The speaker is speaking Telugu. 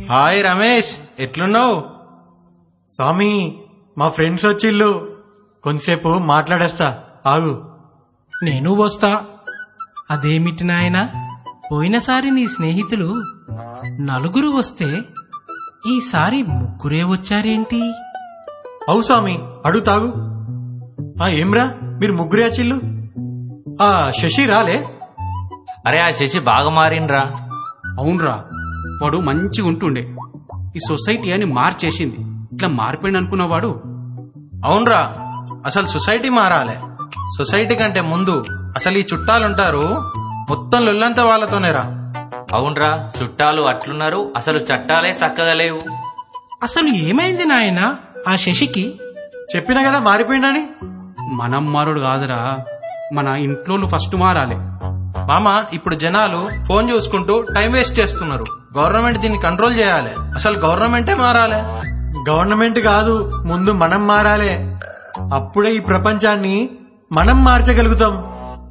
హాయ్ రమేష్ ఎట్లున్నావు స్వామి మా ఫ్రెండ్స్ వచ్చిళ్ళు కొంతసేపు మాట్లాడేస్తా ఆగు నేను వస్తా అదేమిటి నాయనా పోయినసారి నీ స్నేహితులు నలుగురు వస్తే ఈసారి ముగ్గురే వచ్చారేంటి అవు స్వామి అడుగు తాగు ఆ ఏమ్రా మీరు ముగ్గురే చిల్లు ఆ శశి రాలే అరే ఆ శశి బాగా మారిండ్రా అవునరా వాడు మంచిగా ఉంటుండే ఈ సొసైటీ అని మార్చేసింది ఇట్లా మారిపోయింది అనుకున్నవాడు అవునరా అసలు సొసైటీ మారాలే సొసైటీ కంటే ముందు అసలు ఈ చుట్టాలుంటారు మొత్తం లొల్లంతా వాళ్ళతోనేరా అవునరా చుట్టాలు అట్లున్నారు అసలు చట్టాలే చక్కగా లేవు అసలు ఏమైంది నాయనా ఆ శశికి చెప్పినా కదా మారిపోయిండని మనం మారుడు కాదురా మన ఇంట్లో ఫస్ట్ మారాలి మామ ఇప్పుడు జనాలు ఫోన్ చూసుకుంటూ టైం వేస్ట్ చేస్తున్నారు గవర్నమెంట్ దీన్ని కంట్రోల్ చేయాలి అసలు గవర్నమెంటే మారాలి గవర్నమెంట్ కాదు ముందు మనం మారాలే అప్పుడే ఈ ప్రపంచాన్ని మనం మార్చగలుగుతాం